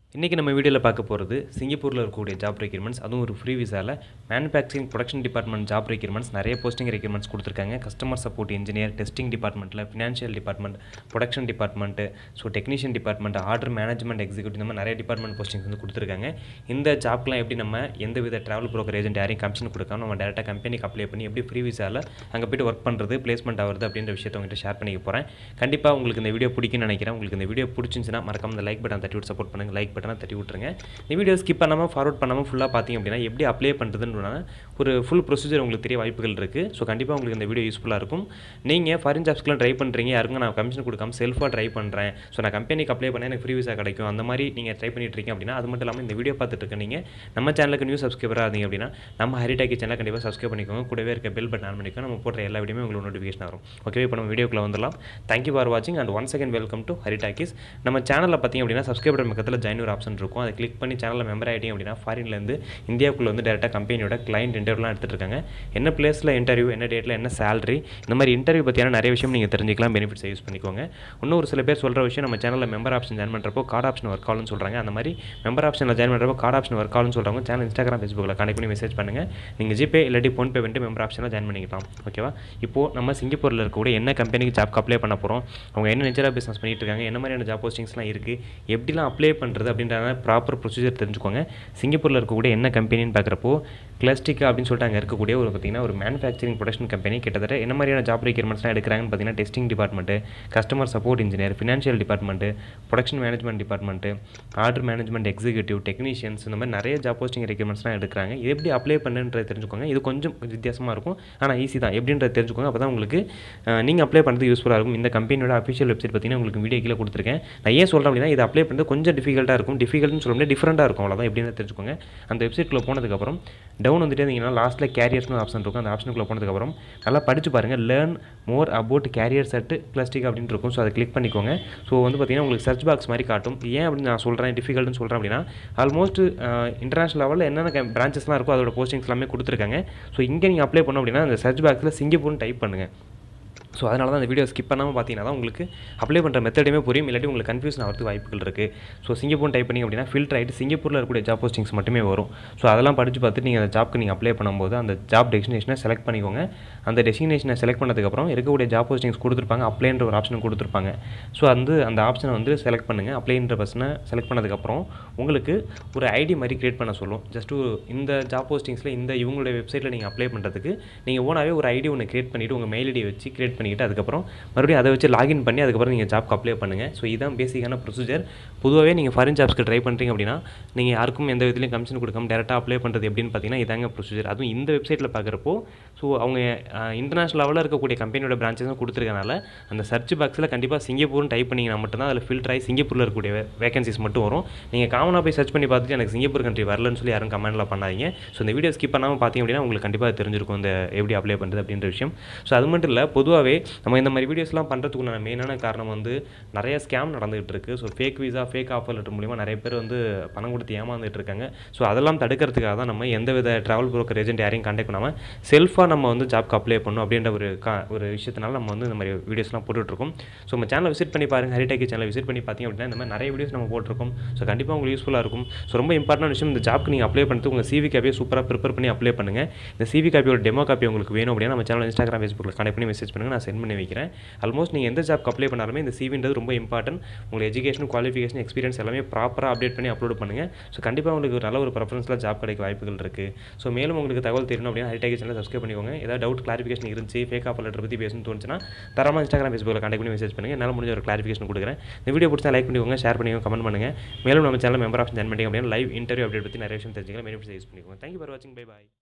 இன்றைக்கி நம்ம வீடியோவில் பார்க்க போகிறது சிங்கப்பூரில் இருக்கக்கூடிய ஜாப் ரெக்யூர்மெண்ட்ஸ் அதுவும் ஒரு ஃப்ரீ விசாவில் manufacturing production department job requirements நிறைய போஸ்டிங் ரெக்யூர்மெண்ட்ஸ் கொடுத்துருக்காங்க கஸ்டமர் சப்போர்ட் இன்ஜினியர் டெஸ்டிங் டிபார்ட்மெண்ட்டில் financial department production department so technician department order management executive இந்த மாதிரி நிறைய டிபார்ட்மெண்ட் போஸ்டிங்ஸ் வந்து கொடுத்துருக்காங்க இந்த ஜாப்லாம் எப்படி நம்ம எந்த வித ட்ராவல் ப்ரோக்கர் ஏஜென்ட் யாரையும் கமிஷன் கொடுக்காம நம்ம டேரெக்டாக கம்பெனிக்கு அப்ளை பண்ணி எப்படி ஃப்ரீ விசாவில் அங்கே போய்ட்டு ஒர்க் பண்ணுறது பிளேஸ்மெண்ட் ஆகுறது அப்படின்ற விஷயத்தை உங்கள்கிட்ட ஷேர் பண்ணிக்க போகிறேன் கண்டிப்பாக உங்களுக்கு இந்த வீடியோ பிடிக்கும்னு நினைக்கிறேன் உங்களுக்கு இந்த வீடியோ பிடிச்சிருந்துச்சுன்னா மறக்காம இந்த லைக் பட்டன் தட்டி விட்டு சப்போர்ட் பண்ணுங்கள் லைக் பட்டனை தட்டி விட்டுருங்க இந்த வீடியோ ஸ்கிப் பண்ணாமல் ஃபார்வர்ட் பண்ணாமல் ஃபுல்லாக பார்த்தீங்க அப்படின்னா எப்படி அப்ளை பண்ணுறதுன்னு ஒரு ஃபுல் ப்ரொசீஜர் உங்களுக்கு தெரிய வாய்ப்புகள் இருக்குது ஸோ கண்டிப்பாக உங்களுக்கு இந்த வீடியோ யூஸ்ஃபுல்லாக இருக்கும் நீங்கள் ஃபாரின் ஜாப்ஸ்க்குலாம் ட்ரை பண்ணுறீங்க யாருக்கும் நான் கமிஷன் கொடுக்காம செல்ஃபாக ட்ரை பண்ணுறேன் ஸோ நான் கம்பெனிக்கு அப்ளை பண்ணால் எனக்கு ஃப்ரீ விசா கிடைக்கும் அந்த மாதிரி நீங்கள் ட்ரை பண்ணிட்டு இருக்கீங்க அப்படின்னா அது மட்டும் இல்லாமல் இந்த வீடியோ பார்த்துட்டு இருக்க நீங்கள் நம்ம சேனலுக்கு நியூ சப்ஸ்கிரைபராக இருந்தீங்க அப்படின்னா நம்ம ஹரிடாக்கி சேனலை கண்டிப்பாக சப்ஸ்கிரைப் பண்ணிக்கோங்க கூடவே இருக்க பெல் பட்டன் ஆன் பண்ணிக்கோங்க நம்ம போடுற எல்லா வீடியோமே உங்களுக்கு நோட்டிஃபிகேஷன் வரும் ஓகே இப்போ நம்ம வீடியோக்குள்ள வந்துடலாம் தேங்க்யூ ஃபார் வாட்சிங் and one second welcome to Hari Talkies நம்ம சேனலில் பார்த்தீங்க அப்படின்னா சப்ஸ்கிரைபர் பக்கத்தில் ஜாயின் ஒரு ஆப்ஷன் இருக்கும் அதை கிளிக் பண்ணி சேனலில் மெம்பர் ஆகிட்டீங்க அப்படின்னா ஃபாரின்லேருந்து இந்தியாவுக்குள்ள வந்து டேரெக்டாக கம்பெனியோட கிளைண்ட் இன்டர்வியூலாம் எடுத்துகிட்டு இருக்காங்க என்ன பிளேஸில் இன்டர்வியூ என்ன டேட்டில் என்ன சேலரி இந்த மாதிரி இன்டர்வியூ பற்றியான நிறைய விஷயம் நீங்கள் தெரிஞ்சிக்கலாம் பெனிஃபிட்ஸ் யூஸ் பண்ணிக்கோங்க இன்னும் ஒரு சில பேர் சொல்கிற விஷயம் நம்ம சேனலில் மெம்பர் ஆப்ஷன் ஜாயின் பண்ணுறப்போ கார்டு ஆப்ஷன் ஒர்க் ஆகும்னு சொல்கிறாங்க அந்த மாதிரி மெம்பர் ஆப்ஷனில் ஜாயின் பண்ணுறப்போ கார்டு ஆப்ஷன் ஒர்க் ஆகும்னு சொல்கிறாங்க சேனல் இன்ஸ்டாகிராம் ஃபேஸ்புக்கில் கனெக்ட் பண்ணி மெசேஜ் பண்ணுங்கள் நீங்கள் ஜிபே இல்லாட்டி ஃபோன்பே வந்துட்டு மெம்பர் ஆப்ஷனில் ஜாயின் பண்ணிக்கலாம் ஓகேவா இப்போது நம்ம சிங்கப்பூரில் இருக்கக்கூடிய என்ன கம்பெனிக்கு ஜாப்க்கு அப்ளை பண்ண போகிறோம் அவங்க என்ன நேச்சராக பிஸ்னஸ் பண்ணிட்டு இருக்காங்க என்ன மாதிரியான ஜாப் போஸ்டிங்ஸ்லாம் இருக்குது எப்படிலாம் அப்ளை பண்ணுறது அப்படின்ற ப்ராப்பர் ப்ரொசீஜர் தெரிஞ்சுக்கோங்க சிங்கப்பூரில் இருக்கக்கூடிய என்ன கம்பெனின்னு பார்க்குறப்போ கிளஸ்டிக் அப்படின்னு சொல்லிட்டு அங்கே இருக்கக்கூடிய ஒரு பார்த்திங்கன்னா ஒரு மேனுஃபேக்சரிங் ப்ரொடக்ஷன் கம்பெனி கிட்டத்தட்ட என்ன மாதிரியான ஜாப் ரெக்யர்மெண்ட்ஸ்லாம் எடுக்கிறாங்கன்னு பார்த்தீங்கன்னா testing department customer support engineer financial department production management department order management executive technicians இந்த மாதிரி நிறைய ஜாப் போஸ்டிங் ரெக்யர்மெண்ட்ஸ்லாம் எடுக்கிறாங்க இது எப்படி அப்ளை பண்ணுன்றது தெரிஞ்சுக்கோங்க இது கொஞ்சம் வித்தியாசமாக இருக்கும் ஆனால் ஈஸி தான் எப்படின்றது தெரிஞ்சுக்கோங்க அப்போ தான் உங்களுக்கு நீங்கள் அப்ளை பண்ணுறது யூஸ்ஃபுல்லாக இருக்கும் இந்த கம்பெனியோட அஃபிஷியல் வெப்சைட் பார்த்தீங்கன்னா உங்களுக்கு வீடியோ கீழே கொடுத்துருக்கேன் நான் ஏன் சொல்கிறேன் அப்படின்னா இது அப்ளை பண்ணுறது கொஞ்சம் டிஃபிகல்ட்டாக இருக்கும் டிஃபிகல்ட்னு சொல்ல முடியாது டிஃப்ரெண்ட்டாக இருக்கும் அவ்வளோதான் எப்படின்னு தெரிஞ்சுக்கோங்க அந்த வெப்சைட்டில் போனதுக்கப்புறம் டவுன் வந்துட்டே இருந்தீங்கன்னா லாஸ்ட்டில் கேரியர்ஸ்னு ஆப்ஷன் இருக்கும் அந்த ஆப்ஷனுக்குள்ளே போனதுக்கப்புறம் நல்லா படித்து பாருங்கள் learn more about career set plastic அப்படின்னு இருக்கும் ஸோ அதை கிளிக் பண்ணிக்கோங்க ஸோ வந்து பார்த்தீங்கன்னா உங்களுக்கு சர்ச் பாக்ஸ் மாதிரி காட்டும் ஏன் அப்படின்னு நான் சொல்கிறேன் டிஃபிகல்ட்னு சொல்கிறேன் அப்படின்னா ஆல்மோஸ்ட் இன்டர்நேஷனல் லெவலில் என்னென்ன பிரான்ச்சஸ்லாம் இருக்கோ அதோட போஸ்டிங்ஸ் எல்லாமே கொடுத்துருக்காங்க ஸோ இங்கே நீங்கள் அப்ளை பண்ணோம் அப்படின்னா அந்த சர்ச் பாக்ஸில் சிங்கப்பூர்னு டைப் பண்ணுங்கள் ஸோ அதனால தான் அந்த வீடியோ ஸ்கிப் பண்ணாமல் பார்த்தீங்கன்னா தான் உங்களுக்கு அப்ளை பண்ணுற மெத்தடுமே புரியும் இல்லாட்டி உங்களுக்கு கன்ஃபியூஷன் ஆகிறதுக்கு வாய்ப்புகள் இருக்குது ஸோ சிங்கப்பூர் டைப் பண்ணி அப்படின்னா ஃபில்டர் ஆகிட்டு சிங்கப்பூரில் இருக்கக்கூடிய ஜாப் போஸ்டிங்ஸ் மட்டுமே வரும் ஸோ அதெல்லாம் படித்து பார்த்துட்டு நீங்கள் அந்த ஜாப்க்கு நீங்கள் அப்ளை பண்ணும்போது அந்த ஜாப் டெஸ்டினேஷனை செலக்ட் பண்ணிக்கோங்க அந்த டெஸ்டினேஷனை செலக்ட் பண்ணதுக்கப்புறம் இருக்கக்கூடிய ஜாப் போஸ்டிங்ஸ் கொடுத்துருப்பாங்க அப்ளைன்ற ஒரு ஆப்ஷன் கொடுத்துருப்பாங்க ஸோ வந்து அந்த ஆப்ஷனை வந்து செலக்ட் பண்ணுங்கள் அப்ளைன்ற பர்சனை செலக்ட் பண்ணதுக்கப்புறம் உங்களுக்கு ஒரு ஐடி மாதிரி க்ரியேட் பண்ண சொல்லும் ஜஸ்ட் இந்த ஜாப் போஸ்டிங்ஸில் இந்த இவங்களுடைய வெப்சைட்டில் நீங்கள் அப்ளை பண்ணுறதுக்கு நீங்கள் ஓனாகவே ஒரு ஐடி ஒன்று க்ரியேட் பண்ணிவிட்டு உங்கள் மெயில் ஐடி வச்சு க்ரியேட் பண்ணிவிட்டு அதுக்கப்புறம் மறுபடியும் அதை வச்சு லாகின் பண்ணி அதுக்கப்புறம் நீங்கள் ஜாப்க்கு அப்ளை பண்ணுங்கள் ஸோ இதுதான் பேசிக்கான ப்ரொசீஜர் பொதுவாகவே நீங்கள் ஃபாரின் ஜாப்ஸ்க்கு ட்ரை பண்ணுறீங்க அப்படின்னா நீங்கள் யாருக்கும் எந்த விதத்துலையும் கமிஷன் கொடுக்காம டேரெக்டாக அப்ளை பண்ணுறது எப்படின்னு பார்த்தீங்கன்னா இதாங்க ப்ரொசீஜர் அதுவும் இந்த வெப்சைட்டில் பார்க்குறப்போ ஸோ அவங்க இன்டர்நேஷனல் லெவலில் இருக்கக்கூடிய கம்பெனியோட பிரான்ச்சஸும் கொடுத்துருக்கனால அந்த சர்ச் பாக்ஸில் கண்டிப்பாக சிங்கப்பூர்னு டைப் பண்ணிங்கன்னா மட்டும்தான் அதில் ஃபில்டர் ஆகி சிங்கப்பூரில் இருக்கக்கூடிய வேகன்சிஸ் மட்டும் வரும் நீங்கள் காமனாக போய் சர்ச் பண்ணி பார்த்துட்டு எனக்கு சிங்கப்பூர் கண்ட்ரி வரலன்னு சொல்லி யாரும் கமெண்ட்டில் பண்ணாதீங்க ஸோ இந்த வீடியோ ஸ்கிப் பண்ணாமல் பார்த்தீங்க அப்படின்னா உங்களுக்கு கண்டிப்பாக தெரிஞ்சிருக்கும் இந்த எப்படி அப்ளை பண்ணுறது அப்படின்ற விஷயம் ஸோ அது மட்டும் இல்லை பொதுவாகவே நம்ம இந்த மாதிரி வீடியோஸ்லாம் பண்ணுறதுக்குண்டான மெயினான காரணம் வந்து நிறைய ஸ்கேம் நடந்துகிட்டு இருக்குது so fake visa fake offer letter மூலிமா நிறைய பேர் வந்து பணம் கொடுத்து ஏமாந்துட்டு இருக்காங்க ஸோ அதெல்லாம் தடுக்கிறதுக்காக தான் நம்ம எந்த வித ட்ராவல் ப்ரோக்கர் ஏஜென்ட் யாரையும் கான்டாக்ட் பண்ணாமல் செல்ஃபாக நம்ம வந்து ஜாப்க்கு அப்ளை பண்ணணும் அப்படின்ற ஒரு கா ஒரு விஷயத்தினால நம்ம வந்து இந்த மாதிரி வீடியோஸ்லாம் போட்டுட்ருக்கோம் ஸோ நம்ம சேனலை விசிட் பண்ணி பாருங்கள் ஹரிடேக்கி சேனலை விசிட் பண்ணி பார்த்தீங்க அப்படின்னா இந்த மாதிரி நிறைய வீடியோஸ் நம்ம போட்டிருக்கோம் ஸோ கண்டிப்பாக உங்களுக்கு யூஸ்ஃபுல்லாக இருக்கும் ஸோ ரொம்ப இம்பார்ட்டன்ட் விஷயம் இந்த ஜாப்க்கு நீங்கள் அப்ளை பண்ணுறது உங்கள் சிவி காப்பியை சூப்பராக ப்ரிப்பேர் பண்ணி அப்ளை பண்ணுங்கள் இந்த சிவி காப்பியோட டெமோ காப்பி உங்களுக்கு வேணும் அப்படின்னா நம்ம சேனல் இன்ஸ்டாகிராம் ஃபேஸ்புக்கில் கனெக்ட் பண்ணி மெசேஜ் பண்ணுங்கள் நான் சென்ட் பண்ணி வைக்கிறேன் ஆல்மோஸ்ட் நீங்கள் எந்த ஜாப்க்கு அப்ளை பண்ணாலுமே இந்த சிவின்றது ரொம்ப இம்பார்ட்டன்ட் உங்கள் எஜுகேஷன் குவாலிஃபிகேஷன் எக்ஸ்பீரியன்ஸ் எல்லாமே ப்ராப்பராக அப்டேட் பண்ணி அப்லோட் பண்ணுங்கள் ஸோ கண்டிப்பாக உங்களுக்கு ஒரு நல்ல ஒரு ப்ரெஃபரன்ஸில் ஜாப் கிடைக்க வாய்ப்புகள் இருக்குது ஸோ மேலும் உங்களுக்கு தகவல் தெரியணும் அப்படின்னா ஹரிடேக் சேனல் சப்ஸ்கிரைப் பண்ணிக்கோங்க ஏதாவது டவுட் கிளாரிஃபிகேஷன் இருந்துச்சு ஃபேக் ஆஃபர் லெட்டர் பற்றி பேசணும்னு தோணுச்சுன்னா தரமாக இன்ஸ்டாகிராம் ஃபேஸ்புக்கில் கான்டெக்ட் பண்ணி மெசேஜ் பண்ணுங்கள் என்னால் முடிஞ்ச ஒரு கிளாரிஃபிகேஷன் கொடுக்குறேன் இந்த வீடியோ பிடிச்சா லைக் பண்ணிக்கோங்க ஷேர் பண்ணிக்கோங்க கமெண்ட் பண்ணுங்கள் மேலும் நம்ம சேனல் மெம்பர் ஆஃப் ஜாயின் பண்ணிங்க அப்படின்னா லைவ் இன்டர்வியூ அப்டேட் பற்றி நிறைய விஷயம் தெரிஞ்சுக்கலாம் பெனிஃபிட்ஸ் யூஸ் பண்ணிக்கோங்க தேங்க்யூ ஃபார் வாட்சிங் பை பாய்